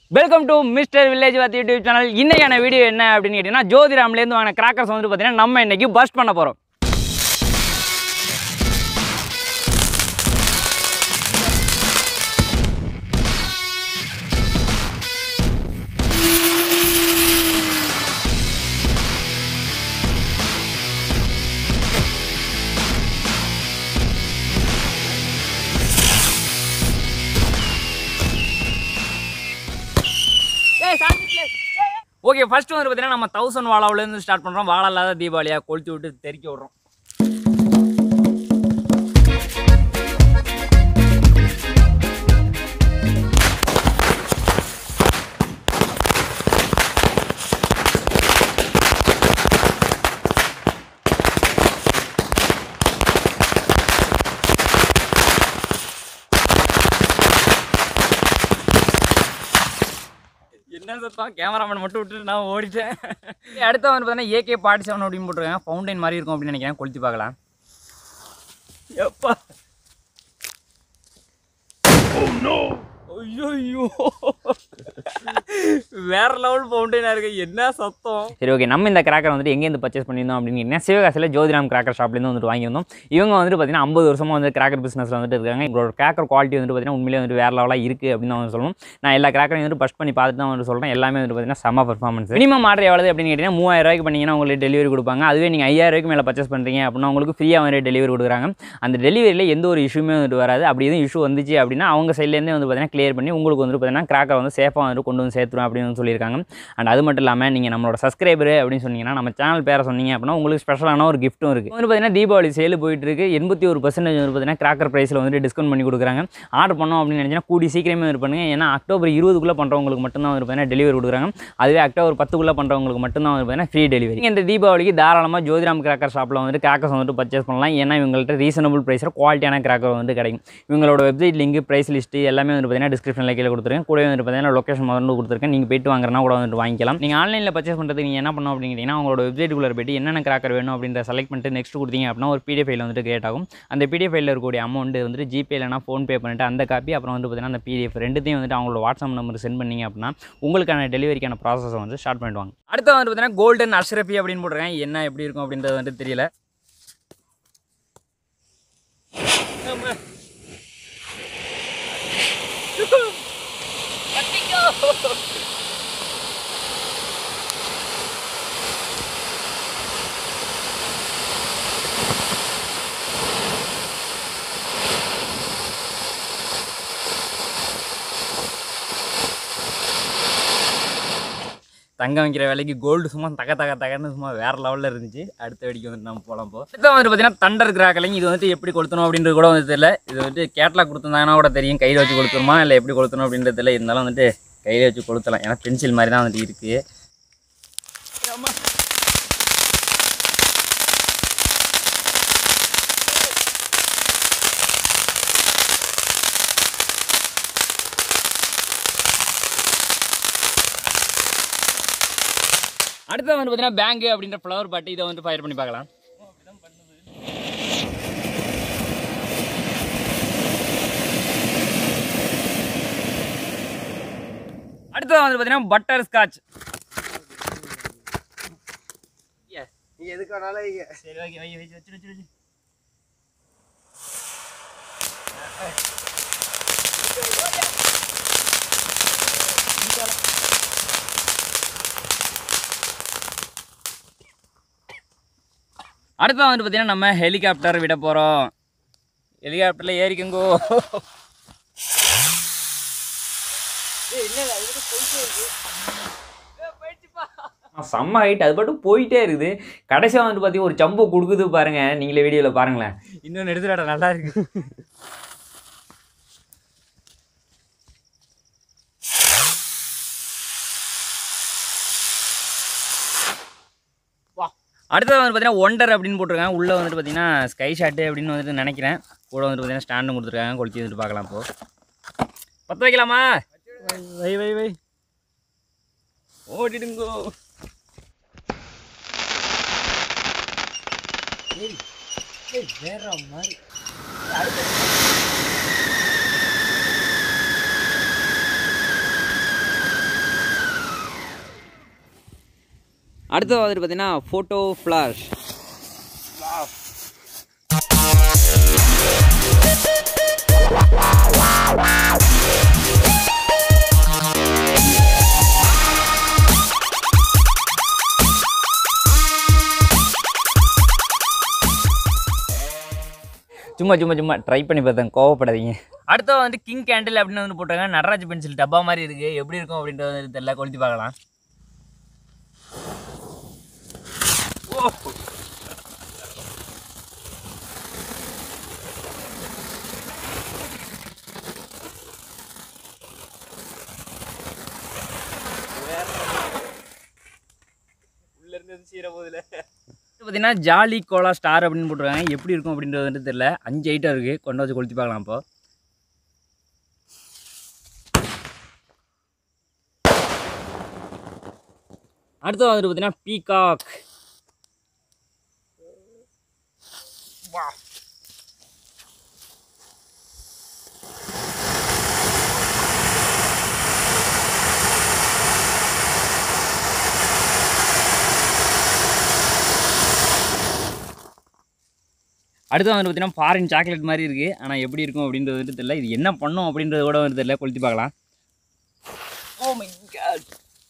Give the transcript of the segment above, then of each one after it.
Welcome to mister village வாத் YouTube channel இன்னைக்கான video என்ன அப்படின்னு கேட்டிங்கன்னா ஜோதிராம்லேருந்து வாங்கின கிராக்கர்ஸ் வந்து பார்த்தீங்கன்னா நம்ம இன்னைக்கு பஸ்ட் பண்ண போகிறோம் ஓகே ஃபர்ஸ்ட் வந்து பார்த்தீங்கன்னா நம்ம தௌசண்ட் வாழாவிலேருந்து ஸ்டார்ட் பண்ணுறோம் வாழை இல்லாத தீபாவளியாக கொளுத்தி விட்டு தெறிக்க விட்றோம் என்ன சத்தம் கேமராமேன் மட்டும் விட்டுட்டு நான் ஓடிட்டேன் அடுத்த வந்து பார்த்தீங்கன்னா ஏகே பார்ட்டி செவன் அப்படின்னு போட்டிருக்கேன் ஃபவுண்டைன் மாதிரி இருக்கும் அப்படின்னு நினைக்கிறேன் கொளுத்தி பார்க்கலாம் எப்பா ஐயோ வேற லெவல் ஃபவுண்டைனாக இருக்கு என்ன சத்தம் சரி ஓகே நம்ம இந்த கிராக்கர் வந்துட்டு எங்கேருந்து பர்ச்சேஸ் பண்ணியிருந்தோம் அப்படின்னு கேட்டிங்கன்னா சிவகாசியில் ஜோதிராம் கிராக்கர் ஷாப்லேருந்து வந்துட்டு வாங்கியிருந்தோம் இவங்க வந்துட்டு பார்த்தீங்கன்னா ஐம்பது வருஷமாக வந்து கிராக்கர் பிஸ்னஸில் வந்துட்டு இருக்காங்க எங்களோட கிராக்கர் குவாலிட்டி வந்துட்டு பார்த்தீங்கன்னா உண்மையிலே வந்துட்டு வேறு லெவலாக இருக்குது அப்படின்னு தான் வந்து சொல்லணும் நான் எல்லா கிராக்கரையும் வந்துட்டு பஸ்ட் பண்ணி பார்த்துட்டு தான் வந்து சொல்கிறேன் எல்லாமே வந்துட்டு பார்த்தீங்கன்னா செம்ம பர்ஃபார்மன்ஸ் மினிமம் ஆர்டர் எவ்வளவு அப்படின்னு கேட்டிங்கன்னா மூவாயிரம் ரூபாய்க்கு பண்ணீங்கன்னா உங்களுக்கு டெலிவரி கொடுப்பாங்க அதுவே நீங்கள் ஐயாயிரம் ரூபாய்க்கு மேலே பர்ச்சேஸ் பண்ணுறீங்க அப்படின்னா உங்களுக்கு ஃப்ரீயாக வந்து டெலிவரி கொடுக்குறாங்க அந்த டெலிவரியில் எந்த ஒரு இஷ்யூமே வந்துட்டு வராது அப்படி எதுவும் இஷ்யூ வந்துச்சு அப்படின்னா அவங்க சைட்லேருந்தே வந்து பார்த்தீங்கன்னா கிளியர் பண்ணி உங்களுக்கு வந்து பார்த்தீங்கன்னா கிராக்கர் வந்து சேஃபாக வந்து கொண்டு வந்து சேர்த்துரும் அப்படின்னு வந்து சொல்லியிருக்காங்க அண்ட் அது மட்டும் இல்லாமல் நீங்கள் நம்மளோட சப்ஸ்கிரைபர் அப்படின்னு சொன்னீங்கன்னா நம்ம சேனல் பேரை சொன்னீங்க அப்படின்னா உங்களுக்கு ஸ்பெஷலான ஒரு கிஃப்ட்டும் இருக்குது வந்து பார்த்தீங்கன்னா தீபாவளி சேல் போயிட்டு இருக்கு எண்பத்தி ஒரு பர்சன்டேஜ் வந்து பார்த்தீங்கன்னா கிராக்கர் ப்ரைஸில் வந்துட்டு டிஸ்கவுண்ட் பண்ணி கொடுக்குறாங்க ஆர்டர் பண்ணோம் அப்படின்னு நினச்சினா கூடி சீக்கிரமே இது பண்ணுங்க ஏன்னா அக்டோபர் இருபதுக்குள்ளே பண்ணுறவங்களுக்கு மட்டும்தான் வந்து பார்த்தீங்கன்னா டெலிவரி கொடுக்குறாங்க அதுவே அக்டோபர் பத்துக்குள்ளே பண்ணுறவங்களுக்கு மட்டும்தான் வந்து பார்த்தீங்கன்னா ஃப்ரீ டெலிவரி இந்த தீபாவளிக்கு தாராளமாக ஜோதிராம் கிராக்கர் ஷாப்பில் வந்துட்டு கிராக்கர்ஸ் வந்துட்டு பர்ச்சேஸ் பண்ணலாம் ஏன்னா இவங்கள்ட்ட ரீசனபிள் ப்ரைஸில் குவாலிட்டியான கிராக்கர் வந்து கிடைக்கும் இவங்களோட வெப்சைட் லிங்க் ப்ரைஸ் லிஸ்ட்டு எல்லாமே வந்து பார்த்தீங்கன்னா டிஸ்கிரிப்ஷனில் கீழே கொடுத்துருக்கேன் கூட வந்து பார்த்தீங்கன்னா லொக்கேஷன் முதல்ல கொடுத்துருக்கேன் நீங்கள் போயிட்டு வாங்குறனா கூட வந்துட்டு வாங்கிக்கலாம் நீங்கள் ஆன்லைனில் பர்ச்சேஸ் பண்ணுறதுக்கு நீங்கள் என்ன பண்ணணும் அப்படின்னு கேட்டிங்கன்னா உங்களோட வெப்சைட்டுக்குள்ளே போயிட்டு என்னென்ன கிராக்கர் வேணும் அப்படின்ற செலக்ட் பண்ணிட்டு நெக்ஸ்ட் கொடுத்தீங்க அப்படின்னா ஒரு பிடிஎஃப் ஃபைல் வந்துட்டு கிரியேட் ஆகும் அந்த பிடிஎஃப் ஃபைலில் இருக்கக்கூடிய அமௌண்ட் வந்துட்டு ஜிபே இல்லைனா ஃபோன்பே பண்ணிட்டு அந்த காப்பி அப்புறம் வந்து பார்த்தீங்கன்னா அந்த பிடிஎஃப் ரெண்டுத்தையும் வந்துட்டு அவங்களோட வாட்ஸ்அப் நம்பர் சென்ட் பண்ணீங்க அப்படின்னா உங்களுக்கான டெலிவரிக்கான ப்ராசஸை வந்து ஸ்டார்ட் பண்ணிடுவாங்க அடுத்து வந்து பார்த்தீங்கன்னா கோல்டன் அஷ்ரஃபி அப்படின்னு போட்டிருக்கேன் என்ன எப்படி இருக்கும் அப்படின்றது வந்துட்டு தெரியல தங்கம் வைக்கிற வேலைக்கு கோல்டு சும்மா தக தக தகன்னு சும்மா வேற லெவலில் இருந்துச்சு அடுத்த வெடிக்கு வந்துட்டு நம்ம போகலாம் போ அடுத்த வந்து பார்த்தீங்கன்னா தண்டர் கிராக்கலிங் இது வந்துட்டு எப்படி கொளுத்தணும் அப்படின்றது கூட வந்து தெரியல இது வந்துட்டு கேட்லாக் கொடுத்துருந்தாங்கன்னா கூட தெரியும் கையில் வச்சு கொளுத்துருமா இல்லை எப்படி கொளுத்தணும் அப்படின்றது தெரியல இருந்தாலும் வந்துட்டு கையில் வச்சு கொளுத்தலாம் ஏன்னா பென்சில் மாதிரி தான் வந்துட்டு இருக்குது அடுத்து வந்து பார்த்தீங்கன்னா பேங்க் அப்படின்ற ஃப்ளவர் பாட்டு இதை வந்து ஃபயர் பண்ணி பார்க்கலாம் அடுத்தது வந்து பார்த்தீங்கன்னா பட்டர் ஸ்காட்ச் நீங்க எதுக்கு வேணாலும் வைங்க. சரி ஓகே வை வச்சு வச்சு வச்சு வச்சு அடுத்து வந்து பார்த்தீங்கன்னா நம்ம ஹெலிகாப்டர் விட போகிறோம் ஹெலிகாப்டரில் ஏறிக்கங்கோ செம்ம ஹைட் அது மட்டும் போயிட்டே இருக்குது கடைசியாக வந்து பார்த்தீங்கன்னா ஒரு சம்பு கொடுக்குது பாருங்க நீங்களே வீடியோவில் பாருங்களேன் இன்னொன்று எடுத்துடாட நல்லா இருக்கு அடுத்தது வந்து பார்த்தீங்கன்னா ஒண்டர் அப்படின்னு போட்டிருக்காங்க உள்ளே வந்துட்டு பார்த்தீங்கன்னா ஸ்கை ஷாட்டு அப்படின்னு வந்துட்டு நினைக்கிறேன் கூட வந்துட்டு பார்த்தீங்கன்னா ஸ்டாண்டும் கொடுத்துருக்காங்க கொளுத்தி வந்துட்டு பார்க்கலாம் இப்போ பற்ற வைக்கலாமா வை வை வை ஓடிடுங்கோ வேற மாதிரி அடுத்தது வந்துட்டு பார்த்தீங்கன்னா ஃபோட்டோ ஃப்ளாஷ் சும்மா சும்மா சும்மா ட்ரை பண்ணி பார்த்தேன் கோவப்படாதீங்க அடுத்து வந்துட்டு கிங் கேண்டில் அப்படின்னு வந்து போட்டாங்க நடராஜ் பென்சில் டப்பா மாதிரி இருக்குது எப்படி இருக்கும் அப்படின்றது வந்து தெரியல கொளுத்தி பார்க்கலாம் உள்ள இருந்து சீர போதுல பார்த்தீங்கன்னா ஜாலி கோலா ஸ்டார் அப்படின்னு போட்டிருக்காங்க எப்படி இருக்கும் அப்படின்றது வந்துட்டு தெரியல அஞ்சு ஐட்டம் இருக்குது கொண்டு வச்சு கொளுத்தி பார்க்கலாம் இப்போ அடுத்து வந்துட்டு பார்த்தீங்கன்னா பீகாக் அடுத்து வந்து பார்த்தீங்கன்னா ஃபாரின் சாக்லேட் மாதிரி இருக்குது ஆனால் எப்படி இருக்கும் அப்படின்றது வந்துட்டு தெரியல இது என்ன பண்ணும் அப்படின்றது கூட வந்து தெரியல கொளுத்தி பார்க்கலாம் oh my god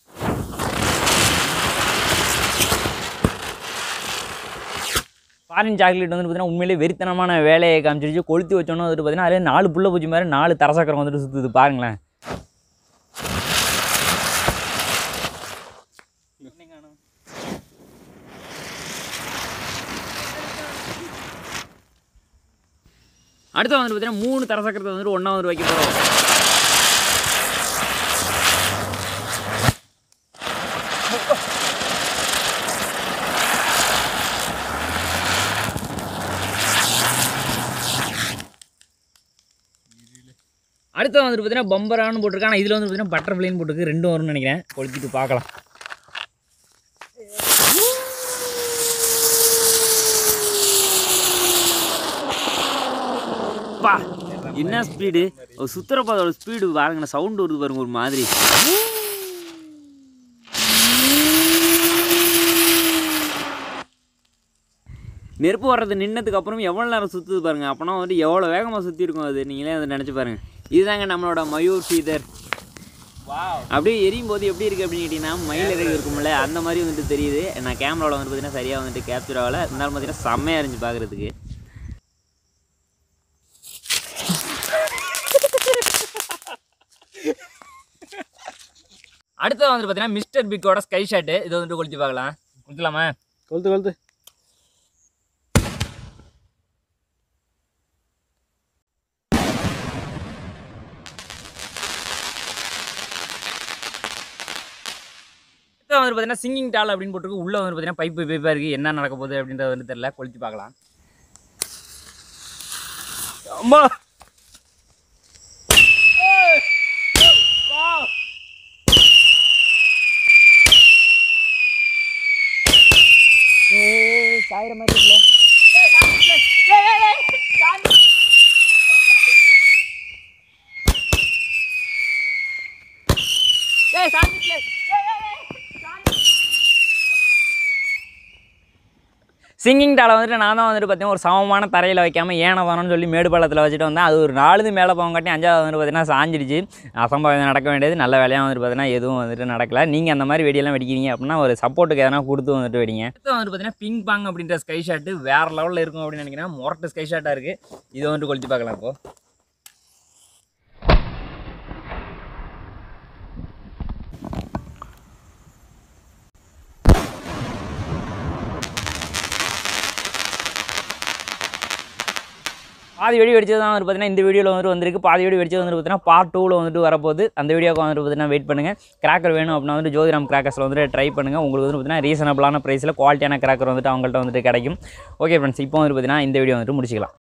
foreign chocolate வந்து பார்த்தீங்கன்னா உண்மையிலேயே வெறித்தனமான வேலையை காமிச்சிருச்சு கொளுத்தி வச்சோன்னு வந்துட்டு பார்த்தீங்கன்னா அதில் நாலு புள்ள பூச்சி மாதிரி நாலு தரசக்கரம் வந்துட்டு சுற்றுது பாருங்களேன் அடுத்து வந்துட்டு பார்த்தீங்கன்னா மூணு தரசக்கரத்தை வந்துட்டு ஒன்றா வந்து வைக்க போகிறோம் அடுத்து வந்துட்டு பார்த்தீங்கன்னா பம்பரான்னு போட்டிருக்காங்க ஆனால் இதில் வந்து பார்த்தீங்கன்னா பட்டர்ஃப்ளைன்னு போட்டிருக்கு ரெண்டும் வரும்னு நினைக்கிறேன் கொளுத்திட்டு பார்க்கலாம் பா என்ன ஸ்பீடு சுத்துறப்ப அதோட ஸ்பீடு பாருங்க சவுண்டு வருது பாருங்க ஒரு மாதிரி நெருப்பு வர்றது நின்னதுக்கு அப்புறம் எவ்வளோ நேரம் சுற்றுது பாருங்க அப்போனா வந்து எவ்வளோ வேகமாக சுற்றி இருக்கும் அது நீங்களே அதை நினச்சி பாருங்க இதுதாங்க நம்மளோட மயூர் ஃபீதர் அப்படியே எரியும் போது எப்படி இருக்குது அப்படின்னு கேட்டிங்கன்னா மயில் இறகு இருக்கும்ல அந்த மாதிரி வந்துட்டு தெரியுது நான் கேமராவில் வந்து பார்த்தீங்கன்னா சரியாக வந்துட்டு கேப்சர் ஆகலை இருந்தாலும் பார்த்தீங்கன்னா செம்மையாக இருந்துச்சு பார்க்குறதுக்கு அடுத்து வந்துட்டு பார்த்தீங்கன்னா மிஸ்டர் பிக்கோட ஸ்கை ஷாட்டு இதை வந்துட்டு கொளுத்தி பார்க்கலாம் கொடுத்துலாமா கொளுத்து கொளுத்து அடுத்து வந்துட்டு பார்த்தீங்கன்னா சிங்கிங் டால் அப்படின்னு போட்டிருக்கு உள்ளே வந்து பார்த்தீங்கன்னா பைப்பு பைப்பாக இருக்குது என்ன நடக்க போகுது அப்படின்றது வந்து தெரியல கொளுத்தி பார்க்கலாம் அம்மா சாயிர மாதிரி இருக்குல்ல சிங்கிங் டாலை வந்துட்டு நான் தான் வந்துட்டு பார்த்தீங்கன்னா ஒரு சமமான தரையில் வைக்காமல் ஏன தானோன்னு சொல்லி மேடு பள்ளத்தில் வச்சுட்டு வந்தேன் அது ஒரு நாலுது மேலே போகாட்டி அஞ்சாவது வந்துட்டு பார்த்தீங்கன்னா சாஞ்சிடுச்சு அசம்பாவிதம் நடக்க வேண்டியது நல்ல வேலையாக வந்துட்டு பார்த்தீங்கன்னா எதுவும் வந்துட்டு நடக்கல நீங்கள் அந்த மாதிரி வெடியெல்லாம் வெடிக்கிறீங்க அப்படின்னா ஒரு சப்போர்ட்டுக்கு எதனா கொடுத்து வந்துட்டு வெடிங்க அடுத்து வந்துட்டு பார்த்தீங்கன்னா பிங் பாங் அப்படின்ற ஸ்கை ஷாட்டு வேறு லெவலில் இருக்கும் அப்படின்னு நினைக்கிறேன் மொரட்டு ஸ்கை ஷாட்டாக இருக்குது இதை வந்துட்டு கொளுத்தி பார்க்கலாம் இப்போ பாதி வெடி வெடிச்சது தான் வந்து பார்த்தீங்கன்னா இந்த வீடியோவில் வந்துட்டு வந்திருக்கு பாதி வெடி வெடிச்சது வந்துட்டு பார்த்தீங்கன்னா பார்ட் டூவில் வந்துட்டு வரப்போகுது அந்த வீடியோக்கு வந்துட்டு பார்த்தீங்கன்னா வெயிட் பண்ணுங்கள் கிராக்கர் வேணும் அப்படின்னா வந்து ஜோதிராம் கிராக்கர்ஸில் வந்துட்டு ட்ரை பண்ணுங்கள் உங்களுக்கு வந்து பார்த்தீங்கன்னா ரீசனபிளான ப்ரைஸில் குவாலிட்டியான கிராக்கர் வந்துட்டு அவங்கள்ட்ட வந்துட்டு கிடைக்கும் ஓகே ஃப்ரெண்ட்ஸ் இப்போ வந்துட்டு பார்த்தீங்கன்னா இந்த வீடியோ வந்துட்டு முடிச்சிக்கலாம்